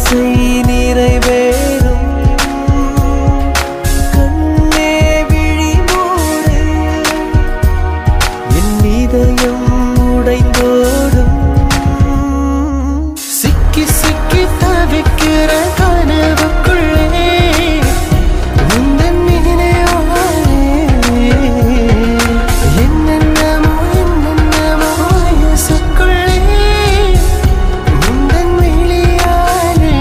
ஆசை நிறைவேறும் கண்ணே விழி மூடு என் இதயம் உடைந்தோடும் சிக்கி சிக்கி தவிக்கிற கனவுக்குள்ளே உந்தன் நினைவாலே என்னென்னமோ என்னென்னமோ வயசுக்குள்ளே உந்தன் விழியாலே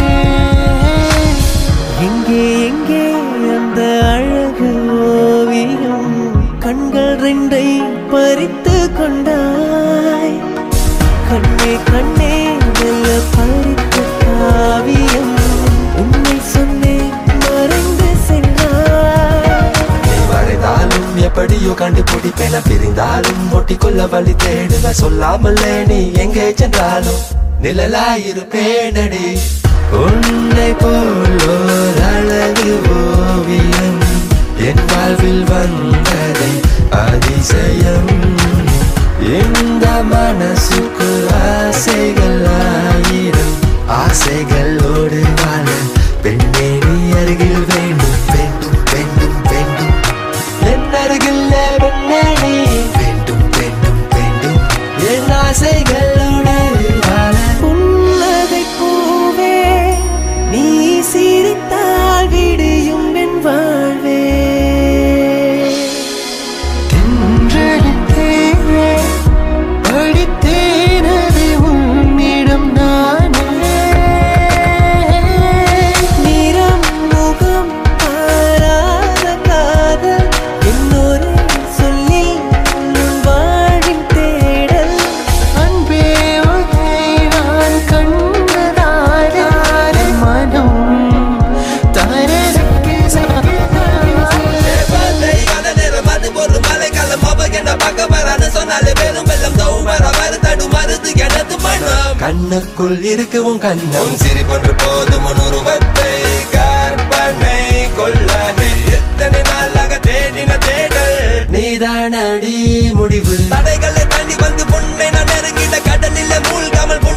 எங்கே எங்கே அந்த அழகு ஓவியம் கண்கள் ரெண்டை பறித்து கொண்டாய் கண்ணே கண்ணே மெல்ல பறித்த காவியம் உண்மை சொன்னேன் மறைந்து சென்றாய் நீ வரைந்தாலும் எப்படியோ கண்டுபிடிப்பேன பிரிந்தாலும் ஒட்டிக்கொள்ள வழி தேடுவ சொல்லாமலே நீ எங்கே சென்றாலும் நிழலாயிருப்பேனடி உன்னை போலோர் அழகு ஓவியம் என் வாழ்வில் வந்ததை அதிசயம் இந்த மனசுக்கு ஆசைகள் ஆயிரம் ஆசைகளோடு வாழ பெண்ணே நீ அருகில் வேண்டும் வேண்டும் வேண்டும் வேண்டும் என் அருகில் பெண்ணே நீ வேண்டும் வேண்டும் வேண்டும் என் ஆசைகளோடு வாழ புன்னகை பூவே நீ சிரித்தால் விடியும் என் வாழ்வே தென்றலின் தேவே படித்தேனது உன்னிடம் நானே நிறம் முகம் பாராத காதல் இன்னொரு சொல்லி உன் வாழின் தேடல் அன்பே உன்னை நான் கண்டதாலே மனம் தரலுக்கு கண்ணுக்குள் இருக்கு உன் கண்ணம் சிரி போன்று போதும் உன் உருவத்தை கற்பனை கொள்ள நீ எத்தனை நாளாக தேடின தேடல் நீதானடி முடிவு தடைகளை தாண்டி வந்து பொண்ணை நான் நெருங்கிட கடலில் மூழ்காமல்